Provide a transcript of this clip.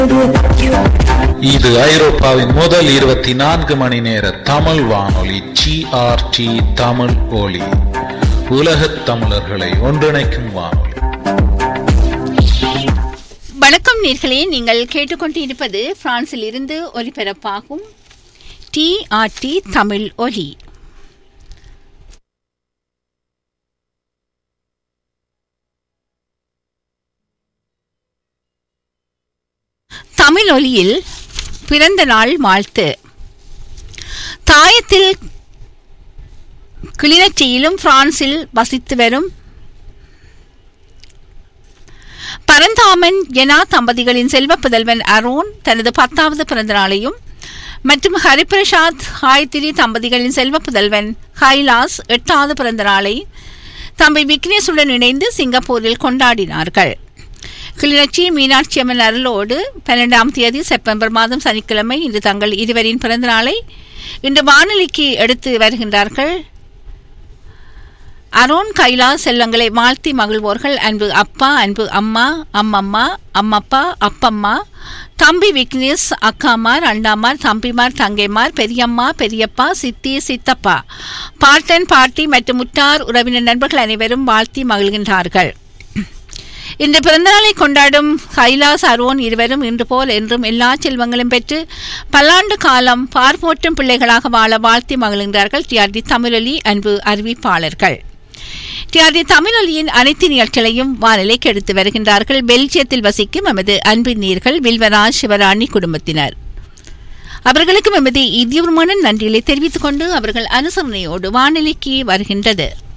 இது ஐரோப்பாவின் முதல் இருபத்தி நான்கு மணி நேர தமிழ் வானொலி ஜிஆர்டி தமிழ் ஒலி உலகத் தமிழர்களை ஒன்றிணைக்கும் வானொலி வணக்கம் நேர்களே நீங்கள் கேட்டுக்கொண்டிருப்பது பிரான்சில் இருந்து ஒலிபரப்பாகும் டிஆர்டி தமிழ் ஒலி தமிழ் ஒலியில் பிறந்த நாள் வாழ்த்து தாயத்தில் கிளிநொச்சியிலும் பிரான்சில் வசித்து வரும் பரந்தாமன் ஜெனா தம்பதிகளின் செல்வ புதல்வன் அருண் தனது பத்தாவது பிறந்த நாளையும் மற்றும் ஹரிபிரசாத் காயத்ரி தம்பதிகளின் செல்வ புதல்வன் ஹைலாஸ் எட்டாவது பிறந்த நாளை தம்பி விக்னேஷுடன் இணைந்து சிங்கப்பூரில் கொண்டாடினார்கள் கிளிநொச்சி மீனாட்சி அம்மன் அருளோடு பன்னெண்டாம் தேதி செப்டம்பர் மாதம் சனிக்கிழமை இன்று தங்கள் இருவரின் பிறந்த நாளை இன்று வானொலிக்கு எடுத்து வருகின்றார்கள் அருண் கைலாஸ் செல்வங்களை வாழ்த்தி மகிழ்வோர்கள் அன்பு அப்பா அன்பு அம்மா அம்மம்மா அம்மப்பா அப்பம்மா தம்பி விக்னேஷ் அக்காமார் அண்ணாமார் தம்பிமார் தங்கைமார் பெரியம்மா பெரியப்பா சித்தி சித்தப்பா பாட்டன் பாட்டி மற்றும் முட்டார் உறவினர் நண்பர்கள் அனைவரும் வாழ்த்தி மகிழ்கின்றார்கள் இந்த பிறந்தநாளை கொண்டாடும் கைலாஸ் அருண் இருவரும் இன்று போல் என்றும் எல்லா செல்வங்களும் பெற்று பல்லாண்டு காலம் பார்ப்போற்றும் பிள்ளைகளாக வாழ வாழ்த்தி மகிழ்கின்றார்கள் டிஆர்டி தமிழொலி அன்பு அறிவிப்பாளர்கள் டிஆர்டி தமிழொலியின் அனைத்து நிகழ்ச்சிகளையும் வானிலைக்கு எடுத்து வருகின்றார்கள் பெல்ஜியத்தில் வசிக்கும் எமது அன்பின் நீர்கள் வில்வராஜ் சிவராணி குடும்பத்தினர் அவர்களுக்கும் எமது இதயபூர்வமான நன்றிகளை தெரிவித்துக் கொண்டு அவர்கள் அனுசரணையோடு வானிலைக்கு வருகின்றது